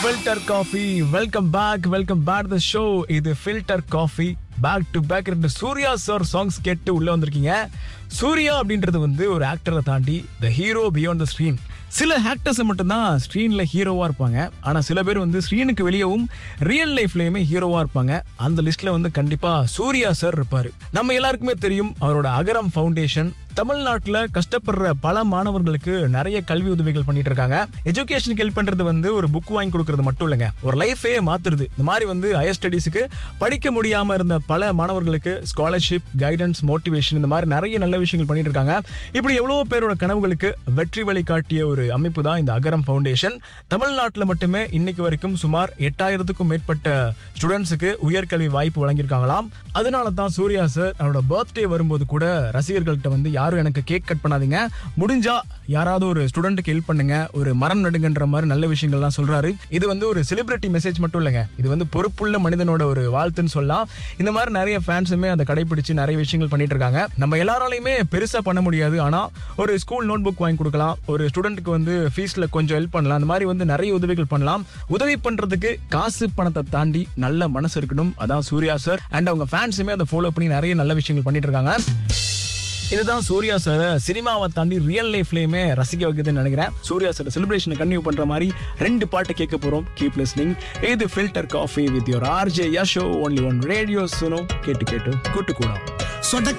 filter coffee welcome back welcome back the show இது filter coffee back to back ரெண்டு Surya sir songs கேட்டு உள்ள வந்திருக்கீங்க சூர்யா அப்படின்றது வந்து ஒரு ஆக்டரை தாண்டி the hero beyond the screen சில ஆக்டர்ஸ் மட்டும்தான் ஸ்க்ரீன்ல ஹீரோவா இருப்பாங்க ஆனா சில பேர் வந்து ஸ்க்ரீனுக்கு வெளியவும் ரியல் லைஃப்லயுமே ஹீரோவா இருப்பாங்க அந்த லிஸ்ட்ல வந்து கண்டிப்பா சூர்யா சார் இருப்பாரு நம்ம எல்லாருக்குமே தெரியும் அவரோட அகரம் ஃபவுண்டேஷன் தமிழ்நாட்டுல கஷ்டப்படுற பல மாணவர்களுக்கு நிறைய கல்வி உதவிகள் பண்ணிட்டு இருக்காங்க எஜுகேஷனுக்கு ஹெல்ப் பண்றது வந்து ஒரு புக் வாங்கி கொடுக்கறது மட்டும் இல்லைங்க ஒரு லைஃபே மாத்துறது இந்த மாதிரி வந்து ஹையர் ஸ்டடீஸுக்கு படிக்க முடியாம இருந்த பல மாணவர்களுக்கு ஸ்காலர்ஷிப் கைடன்ஸ் மோட்டிவேஷன் இந்த மாதிரி நிறைய நல்ல விஷயங்கள் பண்ணிட்டு இருக்காங்க இப்படி எவ்வளவு பேரோட கனவுகளுக்கு வெற்றி வழி காட்டிய ஒரு அமைப்பு தான் இந்த அகரம் ஃபவுண்டேஷன் தமிழ்நாட்டில் மட்டுமே இன்னைக்கு வரைக்கும் சுமார் எட்டாயிரத்துக்கும் மேற்பட்ட ஸ்டூடெண்ட்ஸுக்கு உயர்கல்வி வாய்ப்பு வழங்கியிருக்காங்களாம் அதனால தான் சூர்யா சார் அவரோட பர்த்டே வரும்போது கூட ரசிகர்கள்ட்ட வந்து யாரும் எனக்கு கேக் கட் பண்ணாதீங்க முடிஞ்சா யாராவது ஒரு ஸ்டூடெண்ட்டுக்கு ஹெல்ப் பண்ணுங்க ஒரு மரம் நடுங்கன்ற மாதிரி நல்ல விஷயங்கள்லாம் சொல்றாரு இது வந்து ஒரு செலிபிரிட்டி மெசேஜ் மட்டும் இல்லைங்க இது வந்து பொறுப்புள்ள மனிதனோட ஒரு வாழ்த்துன்னு சொல்லலாம் இந்த மாதிரி நிறைய ஃபேன்ஸுமே அதை கடைபிடிச்சு நிறைய விஷயங்கள் பண்ணிட்டு இருக்காங்க நம்ம எல்லாராலையுமே பெருசா பண்ண முடியாது ஆனா ஒரு ஸ்கூல் நோட் புக் வாங்கி கொடுக்கலாம் ஒரு ஸ்டூடெண்ட்டுக்கு வந்து ஃபீஸ்ல கொஞ்சம் ஹெல்ப் பண்ணலாம் அந்த மாதிரி வந்து நிறைய உதவிகள் பண்ணலாம் உதவி பண்றதுக்கு காசு பணத்தை தாண்டி நல்ல மனசு இருக்கணும் அதான் சூர்யா சார் அண்ட் அவங்க ஃபேன்ஸுமே அதை ஃபாலோ பண்ணி நிறைய நல்ல விஷயங்கள் பண்ணிட்டு இருக்காங்க இதுதான் சூர்யா சார் சினிமாவை தாண்டி ரியல் லைஃப்லயுமே ரசிக்க வைக்குதுன்னு நினைக்கிறேன் சூர்யா சார் செலிப்ரேஷனை கன்டினியூ பண்ற மாதிரி ரெண்டு பாட்டு கேட்க போறோம் கீப் லிஸ்னிங் இது filter coffee with your RJ Yasho only one radio Suno கேட்டு கேட்டு கூட்டு கூட சொட்ட